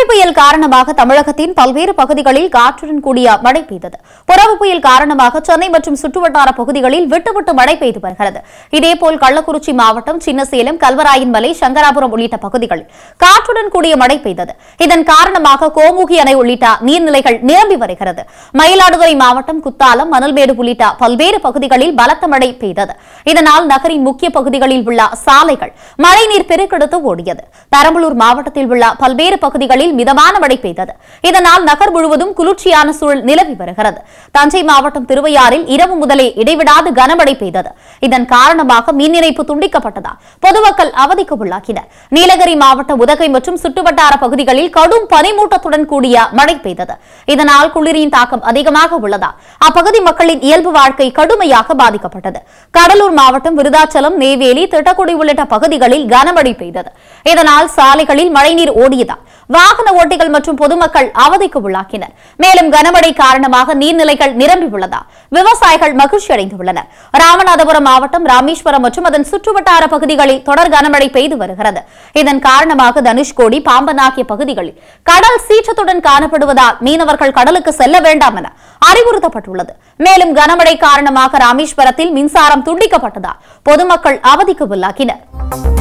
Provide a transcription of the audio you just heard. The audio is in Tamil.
புயல் காரணமாக தமிழகத்தின் பல்வேறு பகுதிகளில் காற்றுடன் கூடிய மழை பெய்தது புறவு புயல் காரணமாக சென்னை மற்றும் சுற்றுவட்டார பகுதிகளில் விட்டுவிட்டு மழை பெய்து வருகிறது இதேபோல் கள்ளக்குறிச்சி மாவட்டம் சின்னசேலம் கல்வராயன் மலை சங்கராபுரம் உள்ளிட்ட பகுதிகளில் காற்றுடன் கூடிய மழை பெய்தது இதன் காரணமாக கோமுகி அணை உள்ளிட்ட நீர்நிலைகள் நிரம்பி வருகிறது மயிலாடுதுறை மாவட்டம் குத்தாலம் மணல்மேடு உள்ளிட்ட பல்வேறு பகுதிகளில் பலத்த மழை பெய்தது இதனால் நகரின் முக்கிய பகுதிகளில் உள்ள சாலைகள் மழைநீர் பெருக்கெடுத்து ஓடியது பெரம்பலூர் மாவட்டத்தில் உள்ள பல்வேறு பகுதிகளில் மிதமான மழை பெய்தது இதனால் நகர் முழுவதும் குளிர்ச்சியான சூழல் நிலவி வருகிறது தஞ்சை மாவட்டம் திருவையாறில் இரவு முதலே இடைவிடாது கனமழை பெய்தது இதன் காரணமாக மின் இணைப்பு துண்டிக்கப்பட்டதால் பொதுமக்கள் அவதிக்கு உள்ளாகினர் நீலகிரி மாவட்ட உதகை மற்றும் சுற்றுவட்டார பகுதிகளில் கடும் பனிமூட்டத்துடன் கூடிய மழை பெய்தது இதனால் குளிரின் தாக்கம் அதிகமாக உள்ளதால் அப்பகுதி மக்களின் இயல்பு வாழ்க்கை கடுமையாக பாதிக்கப்பட்டது கடலூர் மாவட்டம் விருதாச்சலம் நெய்வேலி திட்டக்குடி உள்ளிட்ட பகுதிகளில் கனமழை பெய்தது இதனால் சாலைகளில் மழைநீர் ஓடியதால் வாகன ஓட்டிகள் மற்றும் பொதுமக்கள் அவதிக்கு உள்ளாக்கினர் மேலும் கனமழை காரணமாக நீர்நிலைகள் நிரம்பி உள்ளதால் விவசாயிகள் மகிழ்ச்சி அடைந்துள்ளனர் ராமநாதபுரம் மாவட்டம் ராமேஸ்வரம் மற்றும் அதன் சுற்றுவட்டார பகுதிகளில் தொடர் கனமழை பெய்து வருகிறது இதன் காரணமாக தனுஷ்கோடி பாம்பன் ஆகிய பகுதிகளில் கடல் சீற்றத்துடன் காணப்படுவதால் மீனவர்கள் கடலுக்கு செல்ல வேண்டாம் என அறிவுறுத்தப்பட்டுள்ளது மேலும் கனமழை காரணமாக ராமேஸ்வரத்தில் மின்சாரம் துண்டிக்கப்பட்டதால் பொதுமக்கள் அவதிக்கு உள்ளாகினர்